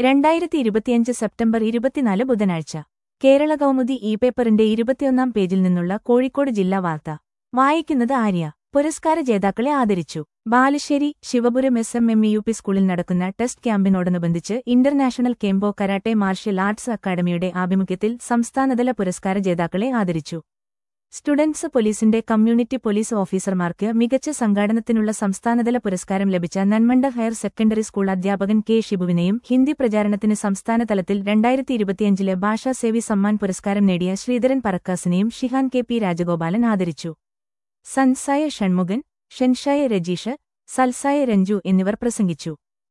രണ്ടായിരത്തി ഇരുപത്തിയഞ്ച് സെപ്റ്റംബർ ഇരുപത്തിനാല് ബുധനാഴ്ച കേരള കൗമുദി ഇ പേപ്പറിന്റെ ഇരുപത്തിയൊന്നാം പേജിൽ നിന്നുള്ള കോഴിക്കോട് ജില്ലാ വാർത്ത വായിക്കുന്നത് ആര്യ പുരസ്കാര ജേതാക്കളെ ആദരിച്ചു Balussery Sivapuram S M M E U P സ്കൂളിൽ നടക്കുന്ന ടെസ്റ്റ് ക്യാമ്പിനോടനുബന്ധിച്ച് international kempo karate martial arts അക്കാദമിയുടെ ആഭിമുഖ്യത്തിൽ സംസ്ഥാനതല പുരസ്കാര ജേതാക്കളെ ആദരിച്ചു സ്റ്റുഡൻസ് പോലീസിന്റെ കമ്മ്യൂണിറ്റി പോലീസ് ഓഫീസർമാർക്ക് മികച്ച സംഘാടനത്തിനുള്ള സംസ്ഥാനതല പുരസ്കാരം ലഭിച്ച നന്മണ്ട ഹയർ സെക്കൻഡറി സ്കൂൾ അധ്യാപകൻ കെ ഷിബുവിനെയും ഹിന്ദി പ്രചാരണത്തിന് സംസ്ഥാനതലത്തിൽ രണ്ടായിരത്തി ഇരുപത്തിയഞ്ചിലെ ഭാഷാ സേവി സമ്മാൻ പുരസ്കാരം നേടിയ ശ്രീധരൻ പറക്കാസിനെയും ഷിഹാൻ കെ പി രാജഗോപാലൻ ആദരിച്ചു സൻസായ ഷൺമുഖൻ ഷെൻഷായ രജീഷ് സൽസായ രഞ്ജു എന്നിവർ പ്രസംഗിച്ചു